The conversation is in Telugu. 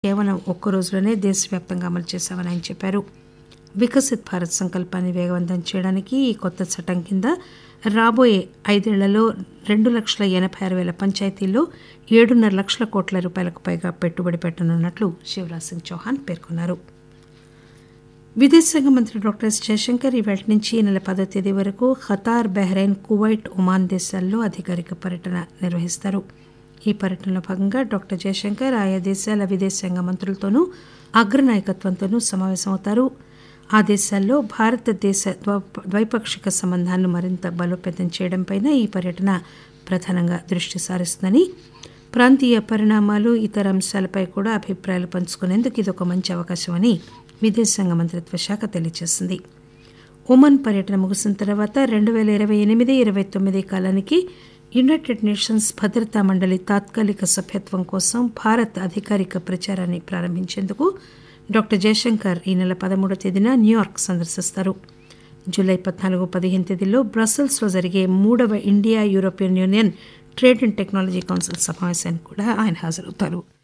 కేవలం ఒక్క రోజులోనే దేశవ్యాప్తంగా అమలు చేశామని ఆయన చెప్పారు వికసిత్ భారత్ సంకల్పాన్ని వేగవంతం చేయడానికి ఈ కొత్త చట్టం కింద రాబోయే ఐదేళ్లలో రెండు లక్షల ఎనబై ఆరు పేల పంచాయతీల్లో ఏడున్నర లక్షల కోట్ల రూపాయలకు పైగా పెట్టుబడి పెట్టనున్నట్లు శివరాజ్ సింగ్ చౌహాన్ పేర్కొన్నారు విదేశాంగ మంత్రి డాక్టర్ ఎస్ జయశంకర్ ఈవేళ నుంచి ఈ నెల పదో తేదీ వరకు ఖతార్ బహ్రెయిన్ కువైట్ ఒమాన్ దేశాల్లో అధికారిక పర్యటన నిర్వహిస్తారు ఈ పర్యటనలో భాగంగా డాక్టర్ జయశంకర్ ఆయా దేశాల విదేశాంగ మంత్రులతోనూ అగ్రనాయకత్వంతోనూ సమావేశమవుతారు ఆ దేశాల్లో భారతదేశ ద్వైప- ద్వైపాక్షిక సంబంధాలను మరింత బలోపేతం చేయడంపై ఈ పర్యటన ప్రధానంగా దృష్టి సారిస్తుందని ప్రాంతీయ పరిణామాలు ఇతర అంశాలపై కూడా అభిప్రాయాలు పంచుకునేందుకు ఇదొక మంచి అవకాశమని విదేశాంగ మంత్రిత్వ శాఖ తెలియజేసింది ఒమన్ పర్యటన ముగిసిన తర్వాత రెండు పేల ఇరవై ఎనిమిది ఇరవై తొమ్మిది కాలానికి యునైటెడ్ నేషన్స్ భద్రతా మండలి తాత్కాలిక సభ్యత్వం కోసం భారత్ అధికారిక ప్రచారాన్ని ప్రారంభించేందుకు డాక్టర్ జయశంకర్ ఈ నెల పదమూడవ తేదీన న్యూయార్క్ సందర్శిస్తారు జూలై పద్నాలుగు పదిహేను తేదీల్లో బ్రసెల్స్లో జరిగే మూడవ India European Union trade and technology council సమావేశానికి కూడా ఆయన హాజరవుతారు